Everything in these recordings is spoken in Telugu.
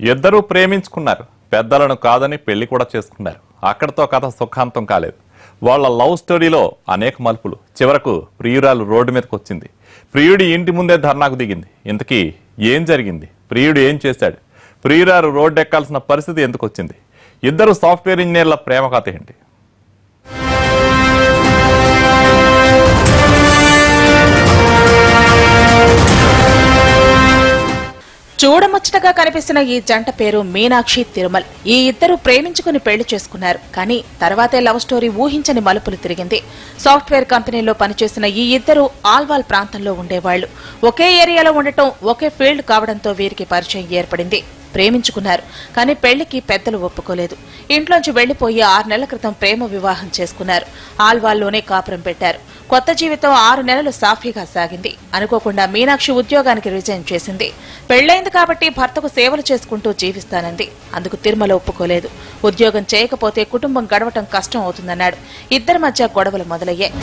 ఇద్దరూ ప్రేమించుకున్నారు పెద్దలను కాదని పెళ్లి కూడా చేసుకున్నారు అక్కడితో కథ సుఖాంతం కాలేదు వాళ్ళ లవ్ స్టోరీలో అనేక మలుపులు చివరకు ప్రియురాలు రోడ్డు మీదకి వచ్చింది ప్రియుడి ఇంటి ముందే ధర్నాకు దిగింది ఇంతకీ ఏం జరిగింది ప్రియుడు ఏం చేశాడు ప్రియురాలు రోడ్డు ఎక్కాల్సిన పరిస్థితి ఎందుకు వచ్చింది ఇద్దరు సాఫ్ట్వేర్ ఇంజనీర్ల ప్రేమ కథ ఏంటి చూడముచ్చటగా కనిపిస్తున్న ఈ జంట పేరు మీనాక్షి తిరుమల్ ఈ ఇద్దరు ప్రేమించుకుని పెళ్లి చేసుకున్నారు కానీ తర్వాతే లవ్ స్టోరీ ఊహించని మలుపులు తిరిగింది సాఫ్ట్వేర్ కంపెనీలో పనిచేసిన ఈ ఇద్దరు ఆల్వాల్ ప్రాంతంలో ఉండేవాళ్లు ఒకే ఏరియాలో ఉండటం ఒకే ఫీల్డ్ కావడంతో వీరికి పరిచయం ఏర్పడింది ప్రేమించుకున్నారు కానీ పెళ్లికి పెద్దలు ఒప్పుకోలేదు ఇంట్లోంచి వెళ్లిపోయి ఆరు నెలల క్రితం ప్రేమ వివాహం చేసుకున్నారు ఆల్వాల్లోనే కాపురం పెట్టారు కొత్త జీవితం ఆరు నెలలు సాఫీగా సాగింది అనుకోకుండా మీనాక్షి ఉద్యోగానికి రిజైన్ చేసింది పెళ్లైంది కాబట్టి భర్తకు సేవలు చేసుకుంటూ జీవిస్తానంది అందుకు తిరుమల ఒప్పుకోలేదు ఉద్యోగం చేయకపోతే కుటుంబం గడవటం కష్టం అవుతుందన్నాడు ఇద్దరి మధ్య గొడవలు మొదలయ్యాయి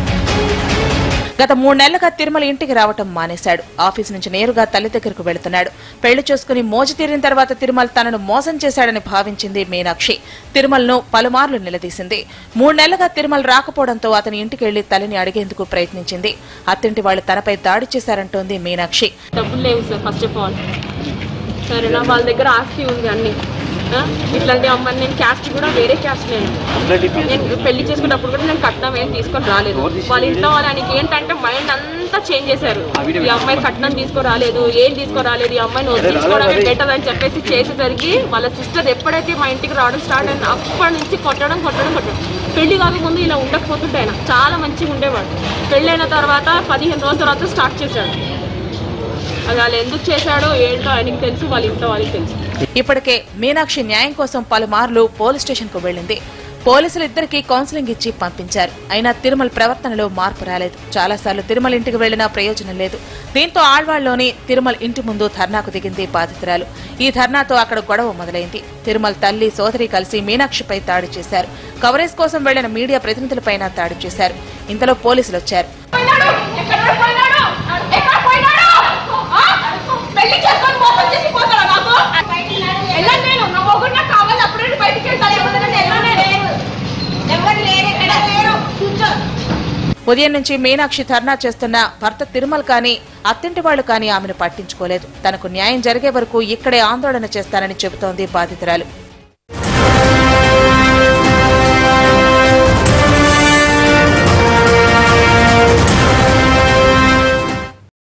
గత మూడు నెలలుగా తిరుమల ఇంటికి రావటం మానేశాడు ఆఫీస్ నుంచి నేరుగా తల్లి దగ్గరకు వెళుతున్నాడు పెళ్లి చేసుకుని మోజు తీరిన తర్వాత తిరుమల తనను మోసం చేశాడని భావించింది మీనాక్షి తిరుమలను పలుమార్లు నిలదీసింది మూడు నెలలుగా తిరుమల రాకపోవడంతో అతని ఇంటికి వెళ్లి తల్లిని అడిగేందుకు ప్రయత్నించింది అత్తింటి వాళ్ళు తనపై దాడి చేశారంటోంది మీనాక్షి డబ్బులు లేవు సార్ ఫస్ట్ ఆఫ్ ఆల్ సరేనా వాళ్ళ దగ్గర ఆస్తి ఉంది అన్ని ఆ? ఇట్లాంటి అమ్మాయి నేను క్యాస్ట్ కూడా వేరే క్యాస్ట్ నేను నేను పెళ్లి చేసుకున్నప్పుడు కూడా నేను కట్నం ఏం తీసుకొని రాలేదు వాళ్ళ ఇంట్లో వాళ్ళకి ఏంటంటే మైండ్ అంతా చేంజ్ చేశారు ఈ అమ్మాయి కట్నం తీసుకురాలేదు ఏం తీసుకురాలేదు ఈ అమ్మాయిని వదిలించుకోవడమే బెటర్ అని చెప్పేసి చేసేసరికి వాళ్ళ సిస్టర్ ఎప్పుడైతే మా ఇంటికి రావడం స్టార్ట్ అయింది అప్పటి నుంచి కొట్టడం కొట్టడం కొట్టడం పెళ్లి కాకముందు ఇలా ఉండకపోతుంటే ఆయన చాలా మంచిగా ఉండేవాడు పెళ్ళైన తర్వాత పదిహేను రోజుల తర్వాత స్టార్ట్ చేశాడు అది వాళ్ళు ఎందుకు చేశాడో ఏంటో ఆయనకి తెలుసు వాళ్ళ ఇంట్లో వాళ్ళకి తెలుసు ఇప్పటికే మీనాక్షి న్యాయం కోసం పలుమార్లు పోలీస్ స్టేషన్ కు వెళ్లింది పోలీసులు ఇద్దరికి కౌన్సిలింగ్ ఇచ్చి పంపించారు అయినా తిరుమల ప్రవర్తనలో మార్పు రాలేదు చాలాసార్లు తిరుమల ఇంటికి వెళ్లినా ప్రయోజనం లేదు దీంతో ఆళ్వాళ్లోని తిరుమల ఇంటి ముందు ధర్నాకు దిగింది బాధితురాలు ఈ ధర్నాతో అక్కడ గొడవ మొదలైంది తిరుమల తల్లి సోదరి కలిసి మీనాక్షిపై దాడి చేశారు కవరేజ్ కోసం వెళ్లిన మీడియా ప్రతినిధులపైన దాడి చేశారు ఇంతలో పోలీసులు వచ్చారు పోయినాడు ఎక్కడ పోయినాడు ఎక్కడ పోయినాడు ఆ? పెళ్లి చేసుకొని మోసం చేసి పోతాడా నాకు వెళ్ళను నేను నా మొగుడు నాకు కావాలి అప్పుడు నేను బయటికి వెళ్తాను ఎవరు వెళ్ళను నేను ఎవరు లేరు ఎక్కడ లేరు కూర్చో ఉదయం నుంచి మీనాక్షి ధర్నా చేస్తున్న భర్త తిరుమల కానీ అత్తింటి వాళ్లు కానీ ఆమెను పట్టించుకోలేదు తనకు న్యాయం జరిగే వరకు ఇక్కడే ఆందోళన చేస్తానని చెబుతోంది బాధితురాలు